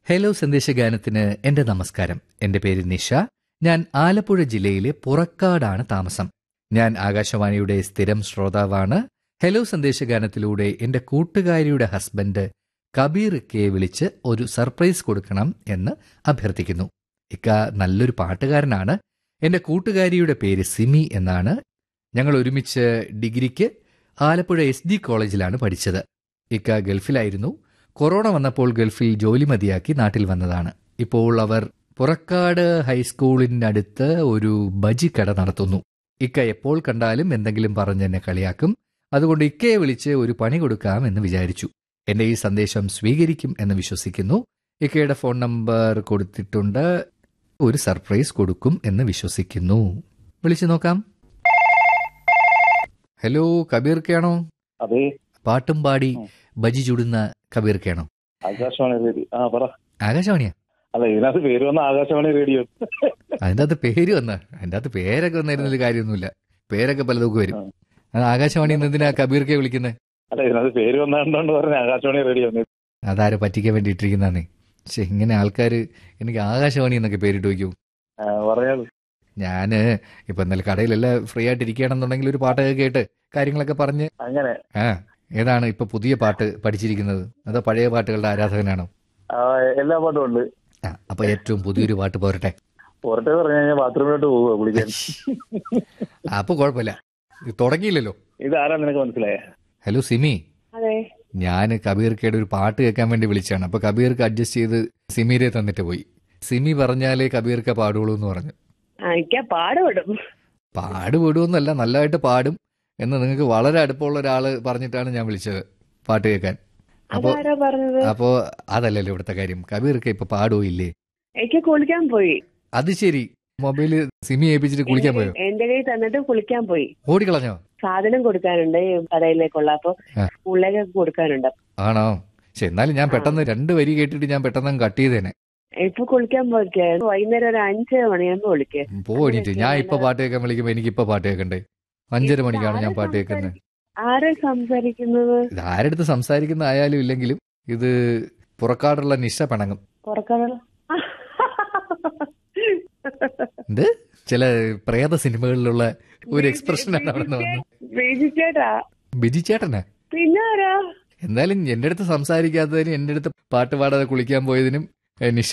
Hello സന്ദേശഗാനത്തിന് എന്റെ നമസ്കാരം എന്റെ പേര് നിഷ ഞാൻ ആലപ്പുഴ ജില്ലയിലെ പുറക്കാടാണ് താമസം ഞാൻ ആകാശവാണിയുടെ സ്ഥിരം ശ്രോതാവാണ് ഹലോ സന്ദേശഗാനത്തിലൂടെ എന്റെ കൂട്ടുകാരിയുടെ ഹസ്ബൻഡ് കബീർ കെ വിളിച്ച് ഒരു സർപ്രൈസ് കൊടുക്കണം എന്ന് അഭ്യർത്ഥിക്കുന്നു ഇക്ക നല്ലൊരു പാട്ടുകാരനാണ് എന്റെ കൂട്ടുകാരിയുടെ പേര് സിമി എന്നാണ് ഞങ്ങൾ ഒരുമിച്ച് ഡിഗ്രിക്ക് ആലപ്പുഴ എസ് ഡി കോളേജിലാണ് പഠിച്ചത് ഇക്ക ഗൾഫിലായിരുന്നു കൊറോണ വന്നപ്പോൾ ഗൾഫിൽ ജോലി മതിയാക്കി നാട്ടിൽ വന്നതാണ് ഇപ്പോൾ അവർ പുറക്കാട് ഹൈസ്കൂളിനടുത്ത് ഒരു ബജി കട നടത്തുന്നു ഇക്ക എപ്പോൾ കണ്ടാലും എന്തെങ്കിലും പറഞ്ഞ് എന്നെ കളിയാക്കും അതുകൊണ്ട് ഇക്കയെ വിളിച്ച് ഒരു പണി കൊടുക്കാം എന്ന് വിചാരിച്ചു എന്റെ ഈ സന്ദേശം സ്വീകരിക്കും എന്ന് വിശ്വസിക്കുന്നു ഇക്കയുടെ ഫോൺ നമ്പർ കൊടുത്തിട്ടുണ്ട് ഒരു സർപ്രൈസ് കൊടുക്കും എന്ന് വിശ്വസിക്കുന്നു വിളിച്ചു നോക്കാം ഹലോ കബീർക്കാണോ അതെ പാട്ടും പാടി ബജി ചുടുന്ന കബീർക്കാണോ ആകാശവാണി റേഡിയോ ആ പറ ആകാശവാണിയാ അല്ല ഇതിനകത്ത് പേര് വന്ന ആകാശവാണി റേഡിയോ അതിൻ്റെ അകത്ത് പേര് വന്ന അതിൻ്റെ അകത്ത് പേരൊക്കെ വന്നിരുന്നൊരു കാര്യമൊന്നുമില്ല പേരൊക്കെ പലതൊക്കെ വരും അത് ആകാശവാണി എന്തിനാ കബീർക്കെ വിളിക്കുന്നത് അല്ല ഇതിനകത്ത് പേര് വന്നതുകൊണ്ട് പറഞ്ഞ ആകാശവാണി റേഡിയോ അതാരെ പറ്റിക്കാൻ വേണ്ടി ഇട്ടിരിക്കുന്നതാണേ പക്ഷെ ഇങ്ങനെ ആൾക്കാർ എനിക്ക് ആകാശവാണി എന്നൊക്കെ പേരിട്ട് വയ്ക്കും പറഞ്ഞത് ഞാന് ഇപ്പൊ ഇന്നലെ കടയിലെല്ലാം ഫ്രീ ആയിട്ട് ഇരിക്കുകയാണെന്നുണ്ടെങ്കിൽ ഒരു പാട്ടൊക്കെ കേട്ട് കാര്യങ്ങളൊക്കെ പറഞ്ഞ് അങ്ങനെ ആ ഏതാണ് ഇപ്പൊ പുതിയ പാട്ട് പഠിച്ചിരിക്കുന്നത് അതോ പഴയ പാട്ടുകളുടെ ആരാധകനാണോ ആ, എല്ലാ പാട്ടും ഉണ്ട് ആ അപ്പൊ ഏറ്റവും പുതിയൊരു പാട്ട് പോരട്ടെ പുറത്തെ പറഞ്ഞു കഴിഞ്ഞാൽ ബാത്റൂമിലോട്ട് പോവുക കുളിക്കാൻ അപ്പൊ കുഴപ്പമില്ല ഇത് തുടങ്ങിയില്ലല്ലോ ഇത് ആരാ നിനക്ക് മനസ്സിലായേ ഹലോ സിമി അതെ ഞാൻ കബീർക്കയുടെ ഒരു പാട്ട് കേൾക്കാൻ വേണ്ടി വിളിച്ചാണ് അപ്പൊ കബീർക്ക് അഡ്ജസ്റ്റ് ചെയ്ത് സിമിരെ തന്നിട്ട് പോയി സിമി പറഞ്ഞാലേ കബീർക്ക പാടുള്ളൂ എന്ന് പറഞ്ഞു ആ, എനിക്ക് പാടുപെടും പാട് വിടുമെന്നല്ല നല്ലതായിട്ട് പാടും എന്ന് നിങ്ങൾക്ക് വളരെ അടുപ്പമുള്ള ഒരാള് പറഞ്ഞിട്ടാണ് ഞാൻ വിളിച്ചത് പാട്ട് കേൾക്കാൻ അപ്പോ അതാരാ പറഞ്ഞത് അപ്പോ അതല്ലല്ലോ ഇവിടുത്തെ കാര്യം കബീർക്ക് ഇപ്പൊ പാടുവോ ഇല്ലേ എനിക്ക് കുളിക്കാൻ പോയി അത് ശരി മൊബൈല് സിമി ഏൽപ്പിച്ചിട്ട് കുളിക്കാൻ പോയോ എന്റെ കയ്യിൽ തന്നിട്ട് കുളിക്കാൻ പോയി ഓടിക്കളഞ്ഞോ സാധനം കൊടുക്കാനുണ്ട് ഈ കടയിലേക്കുള്ള അപ്പൊ ആ. സ്കൂളിലേക്ക് കൊടുക്കാനുണ്ട് ആണോ പക്ഷെ എന്നാലും ഞാൻ പെട്ടെന്ന് രണ്ട് വരി കേട്ടിട്ട് ഞാൻ പെട്ടെന്ന് കട്ട് ചെയ്തേനെ ഇപ്പൊ കുളിക്കാൻ പോയിക്കേ വൈകുന്നേരം ഒരു അഞ്ച് മണിയാകുമ്പോ വിളിക്കേ പോയിട്ട് ഞാൻ ഇപ്പൊ പാട്ട് കേൾക്കാൻ വിളിക്കുമ്പോ എനിക്ക് ഇപ്പൊ പാട്ട് കേൾക്കണ്ടേ അഞ്ചര മണിക്കാണ് ഞാൻ പാട്ട് കേൾക്കുന്നത് ആരാ സംസാരിക്കുന്നത് ഇത് ആരെടുത്ത് സംസാരിക്കുന്ന ആയാലും ഇല്ലെങ്കിലും ഇത് പുറക്കാടുള്ള നിശ പിണങ്ങും പുറക്കാനുള്ള എന്ത് ചില പ്രേത സിനിമകളിലുള്ള ഒരു എക്സ്പ്രഷനാണ് അവിടെ നിന്ന് വന്നത് ബേജി ചേട്ടാ ബിജി ചേട്ടനാ പിന്നെ ആരാ എന്തായാലും എന്റെ അടുത്ത് സംസാരിക്കാത്തതിനും എന്റെ അടുത്ത് പാട്ട് പാടാതെ കുളിക്കാൻ പോയതിനും ഏ, നിഷ